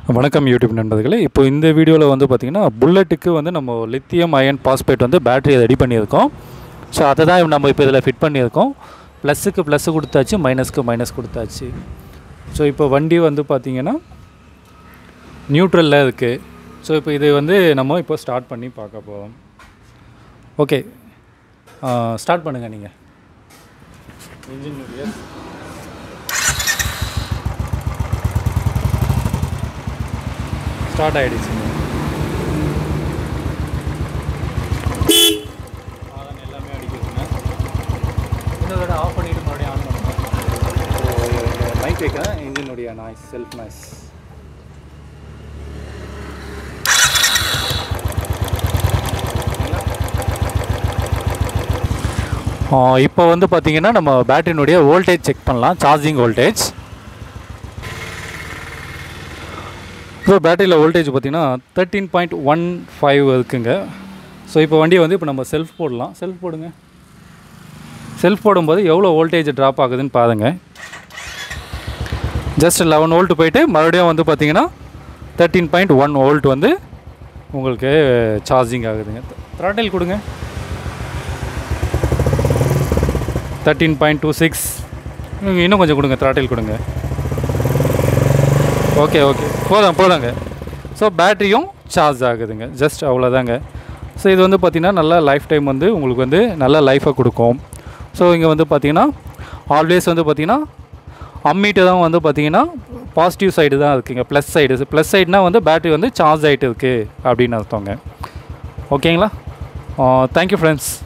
வணக்கம் யூடியூப் நண்பர்களே இப்போ இந்த வீடியோவில் வந்து பார்த்திங்கன்னா புல்லட்டுக்கு வந்து நம்ம லித்தியம் அயன் பாஸ்பேட் வந்து பேட்டரி ரெடி பண்ணியிருக்கோம் ஸோ அதை தான் நம்ம இப்போ இதில் ஃபிட் பண்ணியிருக்கோம் ப்ளஸ்ஸுக்கு ப்ளஸ்ஸு கொடுத்தாச்சு மைனஸ்க்கு மைனஸ் கொடுத்தாச்சு ஸோ இப்போ வண்டி வந்து பார்த்திங்கன்னா நியூட்ரலில் இருக்குது ஸோ இப்போ இது வந்து நம்ம இப்போ ஸ்டார்ட் பண்ணி பார்க்க போகிறோம் ஓகே ஸ்டார்ட் பண்ணுங்கள் நீங்கள் இன்ஜின் ஸ்டார்ட் ஆகிடுச்சு ஆதன் எல்லாமே அடிக்குதுங்க இன்னொரு ஆஃப் பண்ணிவிட்டு மறுபடியும் ஆன் பண்ணுங்க மைக் வைக்கிறேன் இன்ஜினுடைய நாய்ஸ் செல்ஃப் நாய்ஸ் இப்போ வந்து பார்த்தீங்கன்னா நம்ம பேட்டரியினுடைய வோல்டேஜ் செக் பண்ணலாம் சார்ஜிங் வோல்டேஜ் ஸோ பேட்டரியில் வோல்டேஜ் பார்த்தீங்கன்னா தேர்ட்டீன் பாயிண்ட் ஒன் ஃபைவ் இருக்குங்க ஸோ இப்போ வண்டியை வந்து இப்போ நம்ம செல்ஃப் போடலாம் செல்ஃப் போடுங்க செல்ஃப் போடும்போது எவ்வளோ வோல்டேஜ் ட்ராப் ஆகுதுன்னு பாருங்க ஜஸ்ட் லெவன் வோல்ட் போயிட்டு மறுபடியும் வந்து பார்த்தீங்கன்னா தேர்ட்டீன் பாயிண்ட் ஒன் வோல்ட் வந்து உங்களுக்கு சார்ஜிங் ஆகுதுங்க த்ராட்டில் கொடுங்க தேர்ட்டீன் பாயிண்ட் டூ சிக்ஸ் இன்னும் கொஞ்சம் கொடுங்க த்ராட்டில் கொடுங்க ஓகே ஓகே போதும் போதாங்க ஸோ பேட்டரியும் சார்ஜ் ஆகுதுங்க ஜஸ்ட் அவ்வளோதாங்க ஸோ இது வந்து பார்த்திங்கன்னா நல்ல லைஃப் டைம் வந்து உங்களுக்கு வந்து நல்ல லைஃபை கொடுக்கும் ஸோ இங்கே வந்து பார்த்திங்கன்னா ஆல்வேஸ் வந்து பார்த்திங்கன்னா அம்மீட்டு தான் வந்து பார்த்திங்கன்னா பாசிட்டிவ் சைடு தான் இருக்குங்க ப்ளஸ் சைடு ப்ளஸ் சைடுனா வந்து பேட்டரி வந்து சார்ஜ் ஆகிட்டு இருக்குது அப்படின்னு அர்த்தங்க ஓகேங்களா தேங்க்யூ ஃப்ரெண்ட்ஸ்